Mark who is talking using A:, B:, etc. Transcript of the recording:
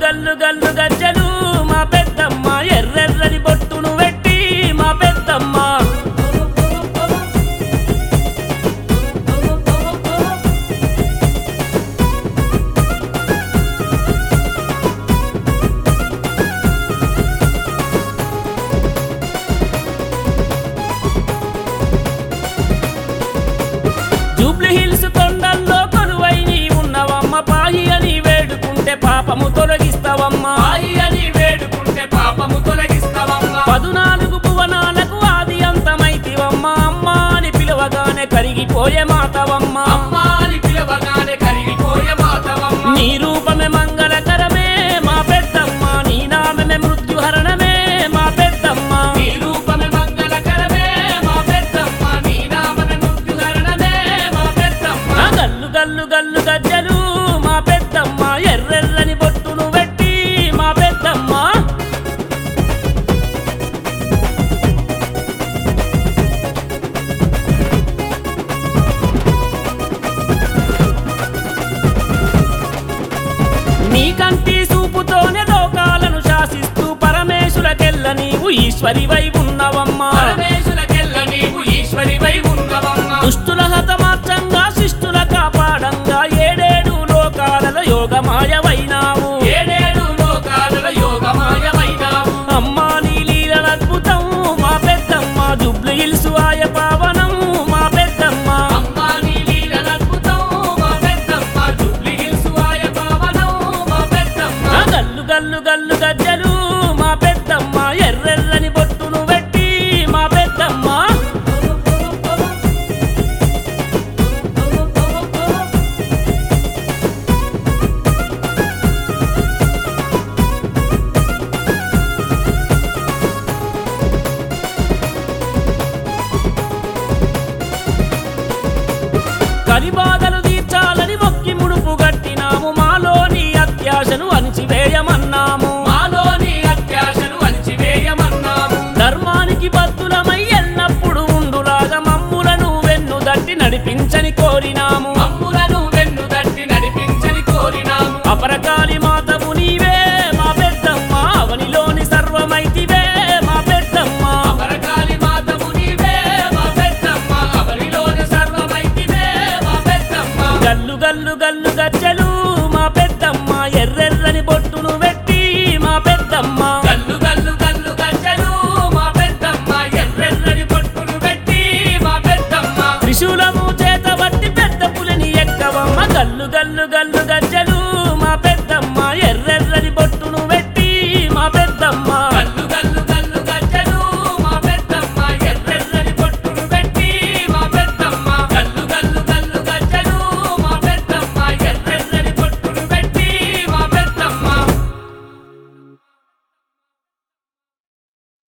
A: గల్లు గల్లు గజ్జలు మా పెద్దమ్మ ఎర్రెర్రని బొట్టును పెట్టి మా పెద్దమ్మ జూబ్లీ హిల్స్ కొండల్లో కొలువై నీ ఉన్నవమ్మ పాయి అని వేడుకుంటే పాపము తొలగిస్తావమ్మా
B: పాయి అని వేడుకుంటే పాపము తొలగిస్తావమ్మా
A: పదునాలుగు భువనాలకు ఆది అంతమైతివమ్మ అమ్మ అని పిలవగానే కరిగిపోయే మాతవమ్మ
B: అమ్మా అని పిలవగానే కరిగిపోయే మాతవమ్మ
A: నీ రూపమే మంగళకరమే మా పెద్దమ్మ నీ నామమే మృత్యుహరణమే మా పెద్దమ్మ
B: నీ రూపమే మంగళకరమే మా పెద్దమ్మ నీ నామన మృత్యుహరణమే మా పెద్దమ్మ
A: ఆ గల్లు గల్లు గల్లు గజ్జలు మా పెద్దమ్మ ఎర్రెర్రని బొట్టును పెట్టి మా పెద్దమ్మ నీ కంటి చూపుతోనే లోకాలను శాసిస్తూ పరమేశులకెల్ల నీవు ఈశ్వరివై ఉన్నవమ్మా
B: పరమేశులకెల్ల నీవు ఈశ్వరివై ఉన్నవమ్మ
A: దుష్టుల హతమార్చంగా శిష్టుల కాపాడంగా ఏడేడు లోకాలలో యోగమాయవైనావు
B: ఏడేడు లోకాలలో యోగమాయమైనావు
A: అమ్మా నీ లీలల అద్భుతం మా పెద్దమ్మ జుబ్లీ హిల్స్ ఆయ పావనం మా పెద్దమ్మ
B: అమ్మా నీ లీలల అద్భుతం మా పెద్దమ్మ జూబ్లీ హిల్స్ వాయ పావనం మా పెద్దమ్మ
A: ఆ గల్లు గల్లు గల్లు గజ్జలు మా పెద్దమ్మ ఎర్రెర్రని బొట్టును పెట్టి మా పెద్దమ్మ కలిబాధలు తీర్చాలని మొక్కి ముడుపు గట్టినాము మాలోని అత్యాశను అణిచివేయమన్నాము